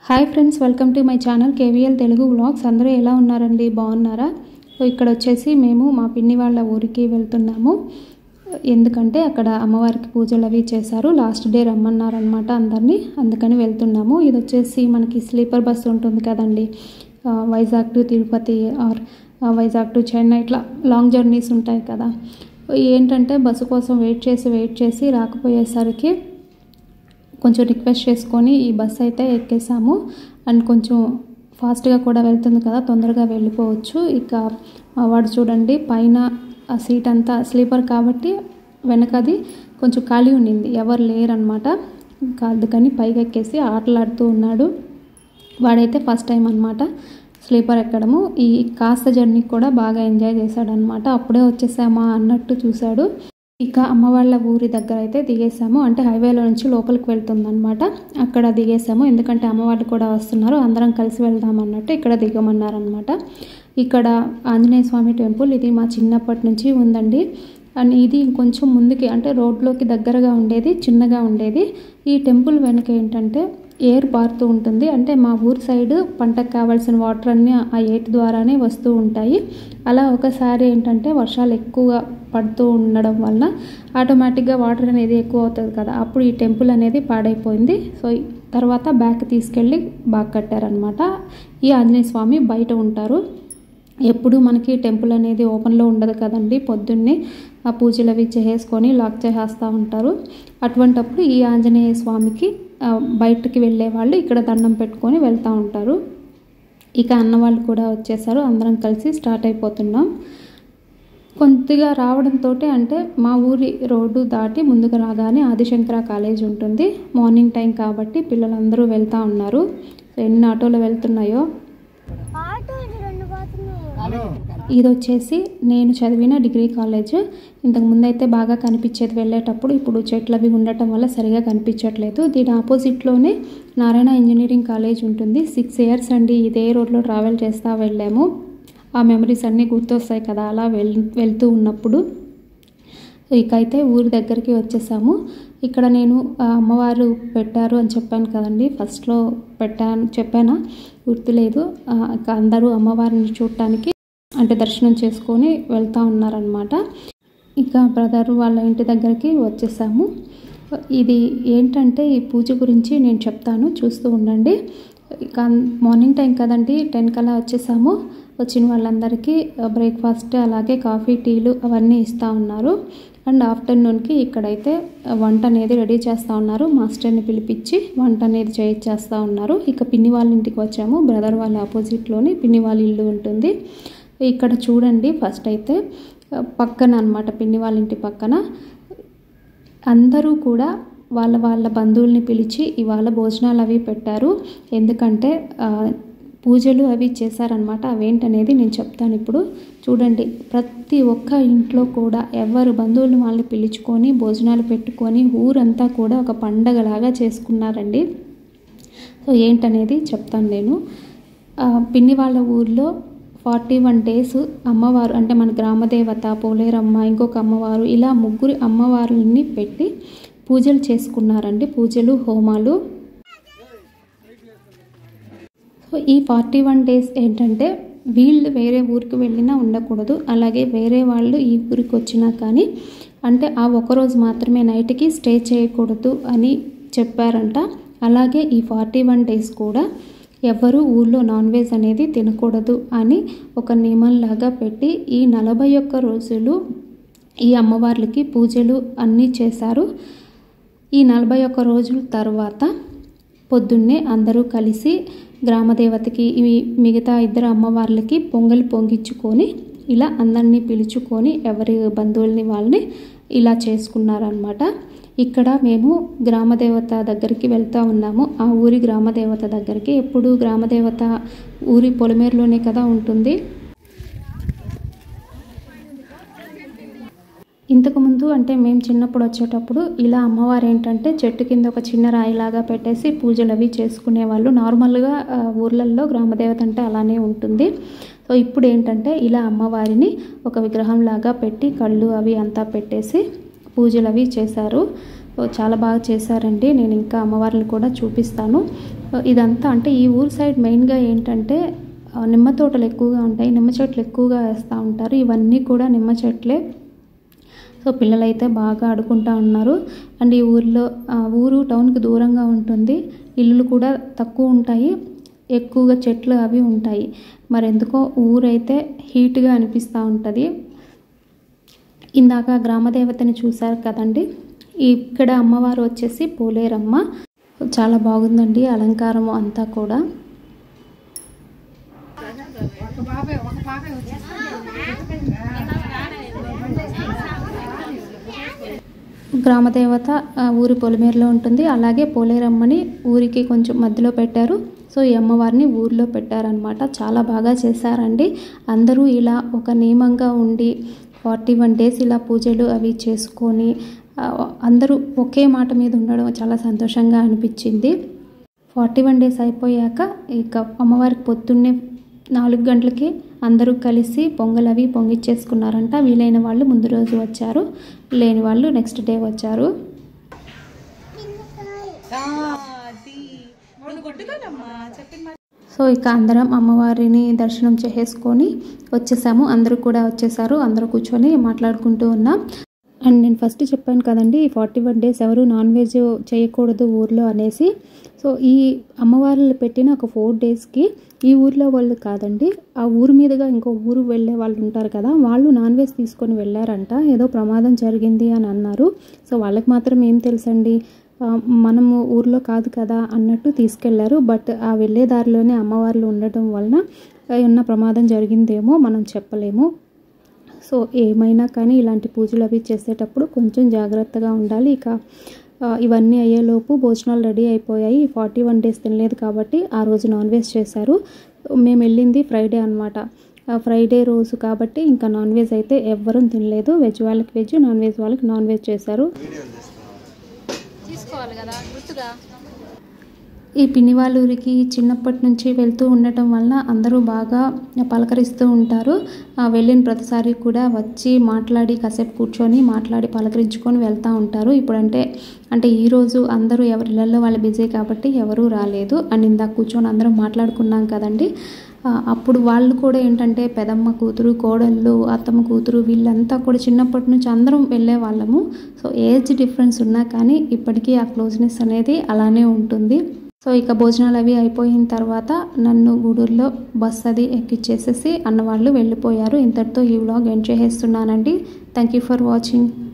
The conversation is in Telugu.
hi friends welcome to my channel KVL Telugu vlogs అందరూ ఎలా ఉన్నారండి బాగున్నారా సో ఇక్కడ వచ్చేసి మేము మా పిన్ని వాళ్ళ ఊరికి వెళ్తున్నాము ఎందుకంటే అక్కడ అమ్మవారికి పూజలు అవి చేశారు లాస్ట్ డే రమ్మన్నారనమాట అందరినీ అందుకని వెళ్తున్నాము ఇది వచ్చేసి మనకి స్లీపర్ బస్సు ఉంటుంది కదండి ఆ, వైజాగ్ టు తిరుపతి ఆర్ ఆ, వైజాగ్ టు చెన్నై ఇట్లా లాంగ్ జర్నీస్ ఉంటాయి కదా ఏంటంటే బస్సు కోసం వెయిట్ చేసి వెయిట్ చేసి రాకపోయేసరికి కొంచెం రిక్వెస్ట్ చేసుకొని ఈ బస్ అయితే ఎక్కేసాము అండ్ కొంచెం ఫాస్ట్గా కూడా వెళ్తుంది కదా తొందరగా వెళ్ళిపోవచ్చు ఇక మా వాడు చూడండి పైన ఆ సీట్ అంతా స్లీపర్ కాబట్టి వెనకది కొంచెం ఖాళీ ఉండింది ఎవరు లేరనమాట ఇంకా అందుకని పైకి ఎక్కేసి ఆటలాడుతూ ఉన్నాడు వాడైతే ఫస్ట్ టైం అనమాట స్లీపర్ ఎక్కడము ఈ కాస్త జర్నీ కూడా బాగా ఎంజాయ్ చేశాడనమాట అప్పుడే వచ్చేసామా అన్నట్టు చూశాడు ఇక అమ్మ వాళ్ళ ఊరి దగ్గర అయితే దిగేసాము అంటే హైవేలో నుంచి లోపలికి వెళ్తుందన్నమాట అక్కడ దిగేసాము ఎందుకంటే అమ్మ వాళ్ళు కూడా వస్తున్నారు అందరం కలిసి వెళ్దాం అన్నట్టు ఇక్కడ దిగమన్నారనమాట ఇక్కడ ఆంజనేయ స్వామి టెంపుల్ ఇది మా చిన్నప్పటి నుంచి ఉందండి అండ్ ఇది కొంచెం ముందుకి అంటే రోడ్లోకి దగ్గరగా ఉండేది చిన్నగా ఉండేది ఈ టెంపుల్ వెనుక ఏంటంటే ఎయిర్ పారుతూ ఉంటుంది అంటే మా ఊరు సైడ్ పంటకు కావాల్సిన వాటర్ అన్నీ ఆ ఏటి ద్వారానే వస్తూ ఉంటాయి అలా ఒకసారి ఏంటంటే వర్షాలు ఎక్కువగా పడుతూ ఉండడం వల్ల ఆటోమేటిక్గా వాటర్ అనేది ఎక్కువ అవుతుంది కదా అప్పుడు ఈ టెంపుల్ అనేది పాడైపోయింది సో ఈ తర్వాత బ్యాక్ తీసుకెళ్ళి బాగా కట్టారనమాట ఈ ఆంజనేయ స్వామి బయట ఉంటారు ఎప్పుడు మనకి టెంపుల్ అనేది ఓపెన్లో ఉండదు కదండి పొద్దున్నే ఆ పూజలు అవి చేసేసుకొని లాక్ చేసేస్తూ ఉంటారు అటువంటప్పుడు ఈ ఆంజనేయ స్వామికి ఆ, బయటకి వెళ్ళే వాళ్ళు ఇక్కడ దండం పెట్టుకొని వెళ్తూ ఉంటారు ఇక అన్న వాళ్ళు కూడా వచ్చేసారు అందరం కలిసి స్టార్ట్ అయిపోతున్నాం కొద్దిగా రావడంతో అంటే మా ఊరి రోడ్డు దాటి ముందుకు రాగానే ఆదిశంకర కాలేజ్ ఉంటుంది మార్నింగ్ టైం కాబట్టి పిల్లలందరూ వెళ్తూ ఉన్నారు సో ఎన్ని ఆటోలు వెళ్తున్నాయో ఆటో ఇది రెండు పోతున్నాయి ఇది వచ్చేసి నేను చదివిన డిగ్రీ కాలేజ్ ఇంతకు ముందు అయితే బాగా కనిపించేది వెళ్ళేటప్పుడు ఇప్పుడు చెట్లు అవి ఉండటం వల్ల సరిగా కనిపించట్లేదు దీని ఆపోజిట్లోనే నారాయణ ఇంజనీరింగ్ కాలేజ్ ఉంటుంది సిక్స్ ఇయర్స్ అండి ఇదే రోడ్లో ట్రావెల్ చేస్తూ వెళ్ళాము ఆ మెమరీస్ అన్నీ గుర్తొస్తాయి కదా అలా వెల్ వెళ్తూ ఉన్నప్పుడు ఇక అయితే ఊరి దగ్గరికి వచ్చేసాము ఇక్కడ నేను ఆ, అమ్మవారు పెట్టారు అని చెప్పాను కదండి ఫస్ట్లో పెట్టాను చెప్పానా గుర్తులేదు ఆ, ఇక అందరూ అమ్మవారిని చూడటానికి అంటే దర్శనం చేసుకొని వెళ్తూ ఉన్నారనమాట ఇక బ్రదర్ వాళ్ళ ఇంటి దగ్గరికి వచ్చేసాము ఇది ఏంటంటే ఈ పూజ గురించి నేను చెప్తాను చూస్తూ ఉండండి ఇక మార్నింగ్ టైం కదండి టెన్ కల్లా వచ్చేసాము వచ్చిన వాళ్ళందరికీ బ్రేక్ఫాస్ట్ అలాగే కాఫీ టీలు అవన్నీ ఇస్తూ ఉన్నారు అండ్ ఆఫ్టర్నూన్కి ఇక్కడైతే వంట అనేది రెడీ చేస్తూ ఉన్నారు మాస్టర్ని పిలిపించి వంట అనేది చేయించేస్తూ ఉన్నారు ఇక పిన్ని వాళ్ళ ఇంటికి వచ్చాము బ్రదర్ వాళ్ళ ఆపోజిట్లోని పిన్ని వాళ్ళ ఇల్లు ఉంటుంది ఇక్కడ చూడండి ఫస్ట్ అయితే ఆ, పక్కన అనమాట పిన్ని వాళ్ళ ఇంటి పక్కన అందరూ కూడా వాళ్ళ వాళ్ళ బంధువుల్ని పిలిచి ఇవాళ భోజనాలు అవి పెట్టారు ఎందుకంటే ఆ, పూజలు అవి చేశారనమాట అవేంటనేది నేను చెప్తాను ఇప్పుడు చూడండి ప్రతి ఒక్క ఇంట్లో కూడా ఎవరు బంధువులు వాళ్ళని పిలుచుకొని భోజనాలు పెట్టుకొని ఊరంతా కూడా ఒక పండగలాగా చేసుకున్నారండి సో ఏంటనేది చెప్తాను నేను ఆ, పిన్ని వాళ్ళ ఊర్లో ఫార్టీ వన్ డేస్ అమ్మవారు అంటే మన గ్రామదేవత పోలేరమ్మ ఇంకొక అమ్మవారు ఇలా ముగ్గురు అమ్మవారుల్ని పెట్టి పూజలు చేసుకున్నారండి పూజలు హోమాలు సో ఈ ఫార్టీ వన్ డేస్ ఏంటంటే వీళ్ళు వేరే ఊరికి వెళ్ళినా ఉండకూడదు అలాగే వేరే వాళ్ళు ఈ ఊరికి వచ్చినా కానీ అంటే ఆ ఒకరోజు మాత్రమే నైట్కి స్టే చేయకూడదు అని చెప్పారంట అలాగే ఈ ఫార్టీ వన్ డేస్ కూడా ఎవరు ఊళ్ళో నాన్ వెజ్ అనేది తినకూడదు అని ఒక నియమంలాగా పెట్టి ఈ నలభై ఒక్క రోజులు ఈ అమ్మవార్లకి పూజలు అన్నీ చేశారు ఈ నలభై ఒక్క రోజుల తర్వాత పొద్దున్నే అందరూ కలిసి గ్రామదేవతకి ఇవి మిగతా ఇద్దరు అమ్మవార్లకి పొంగలి పొంగించుకొని ఇలా అందరినీ పిలుచుకొని ఎవరి బంధువుల్ని వాళ్ళని ఇలా చేసుకున్నారనమాట ఇక్కడ మేము గ్రామదేవత దగ్గరికి వెళ్తూ ఉన్నాము ఆ ఊరి గ్రామదేవత దగ్గరికి ఎప్పుడు గ్రామదేవత ఊరి పొలిమేరులోనే కదా ఉంటుంది ఇంతకుముందు అంటే మేము చిన్నప్పుడు వచ్చేటప్పుడు ఇలా అమ్మవారు ఏంటంటే చెట్టు కింద ఒక చిన్న రాయిలాగా పెట్టేసి పూజలు అవి చేసుకునేవాళ్ళు నార్మల్గా ఆ, ఊర్లలో గ్రామదేవత అంటే అలానే ఉంటుంది సో ఇప్పుడు ఏంటంటే ఇలా అమ్మవారిని ఒక విగ్రహంలాగా పెట్టి కళ్ళు అవి అంతా పెట్టేసి పూజలు అవి చేశారు సో చాలా బాగా చేశారండి నేను ఇంకా అమ్మవారిని కూడా చూపిస్తాను ఇదంతా అంటే ఈ ఊరు సైడ్ మెయిన్గా ఏంటంటే ఆ, నిమ్మ తోటలు ఎక్కువగా ఉంటాయి నిమ్మ చెట్లు ఎక్కువగా వేస్తూ ఉంటారు ఇవన్నీ కూడా నిమ్మ చెట్లే సో పిల్లలైతే బాగా ఆడుకుంటా ఉన్నారు అండ్ ఈ ఊర్లో ఆ, ఊరు టౌన్కి దూరంగా ఉంటుంది ఇల్లులు కూడా తక్కువ ఉంటాయి ఎక్కువగా చెట్లు అవి ఉంటాయి మరి ఎందుకో ఊరైతే హీట్గా అనిపిస్తూ ఉంటుంది ఇందాక గ్రామదేవతని చూశారు కదండి ఇక్కడ అమ్మవారు వచ్చేసి పోలేరమ్మ చాలా బాగుందండి అలంకారం అంతా కూడా గ్రామదేవత ఆ, ఊరి పొలిమేరలో ఉంటుంది అలాగే పోలేరమ్మని ఊరికి కొంచెం మధ్యలో పెట్టారు సో ఈ అమ్మవారిని ఊర్లో పెట్టారనమాట చాలా బాగా చేశారండి అందరూ ఇలా ఒక నియమంగా ఉండి ఫార్టీ వన్ డేస్ ఇలా పూజలు అవి చేసుకొని ఆ, అందరూ ఒకే మాట మీద ఉండడం చాలా సంతోషంగా అనిపించింది ఫార్టీ వన్ డేస్ అయిపోయాక ఇక అమ్మవారికి పొద్దున్నే నాలుగు గంటలకి అందరూ కలిసి పొంగల్ అవి పొంగిచ్చేసుకున్నారంట వీలైన వాళ్ళు ముందు రోజు వచ్చారు లేని వాళ్ళు నెక్స్ట్ డే వచ్చారు సో ఇక అందరం అమ్మవారిని దర్శనం చేసేసుకొని వచ్చేసాము అందరూ కూడా వచ్చేసారు అందరూ కూర్చొని మాట్లాడుకుంటూ ఉన్నాం అండ్ నేను ఫస్ట్ చెప్పాను కదండి ఫార్టీ వన్ డేస్ ఎవరు నాన్ వెజ్ చేయకూడదు ఊర్లో అనేసి సో ఈ అమ్మవార్లు పెట్టిన ఒక ఫోర్ డేస్కి ఈ ఊర్లో వాళ్ళు కాదండి ఆ ఊరు మీదుగా ఇంకో ఊరు వెళ్ళే వాళ్ళు ఉంటారు కదా వాళ్ళు నాన్ వెజ్ తీసుకొని వెళ్ళారంట ఏదో ప్రమాదం జరిగింది అని అన్నారు సో వాళ్ళకి మాత్రం ఏం తెలుసండి ఆ, మనము ఊర్లో కాదు కదా అన్నట్టు తీసుకెళ్లారు బట్ ఆ వెళ్ళే దారిలోనే అమ్మవార్లు ఉండటం వలన ఉన్న ప్రమాదం జరిగిందేమో మనం చెప్పలేము సో ఏమైనా కానీ ఇలాంటి పూజలు అవి చేసేటప్పుడు కొంచెం జాగ్రత్తగా ఉండాలి ఇక ఆ, ఇవన్నీ అయ్యేలోపు భోజనాలు రెడీ అయిపోయాయి ఫార్టీ వన్ డేస్ తినలేదు కాబట్టి ఆ రోజు నాన్ వెజ్ చేశారు మేము వెళ్ళింది ఫ్రైడే అనమాట ఫ్రైడే రోజు కాబట్టి ఇంకా నాన్ వెజ్ అయితే ఎవ్వరూ తినలేదు వెజ్ వాళ్ళకి వెజ్ నాన్ వెజ్ వాళ్ళకి నాన్ వెజ్ చేశారు ఈ పిన్ని వాళ్ళ ఊరికి చిన్నప్పటి నుంచి వెళ్తూ ఉండటం వల్ల అందరూ బాగా పలకరిస్తూ ఉంటారు ఆ వెళ్ళిన ప్రతిసారి కూడా వచ్చి మాట్లాడి కాసేపు కూర్చొని మాట్లాడి పలకరించుకొని వెళ్తూ ఉంటారు ఇప్పుడంటే అంటే ఈరోజు అందరూ ఎవరి ఇళ్ళల్లో వాళ్ళు బిజీ కాబట్టి ఎవరూ రాలేదు అండ్ ఇందాక కూర్చొని అందరం మాట్లాడుకున్నాం కదండి ఆ, అప్పుడు వాళ్ళు కూడా ఏంటంటే పెదమ్మ కూతురు కోడళ్ళు అత్తమ్మ కూతురు వీళ్ళంతా కూడా చిన్నప్పటి నుంచి అందరం వెళ్ళే వాళ్ళము సో ఏజ్ డిఫరెన్స్ ఉన్నా కానీ ఇప్పటికీ ఆ క్లోజ్నెస్ అనేది అలానే ఉంటుంది సో ఇక భోజనాలు అవి అయిపోయిన తర్వాత నన్ను గూడూరులో బస్ అది ఎక్కిచ్చేసేసి అన్నవాళ్ళు వెళ్ళిపోయారు ఇంతటితో ఈ వ్లాగ్ ఎండ్ చేసేస్తున్నానండి థ్యాంక్ యూ ఫర్ వాచింగ్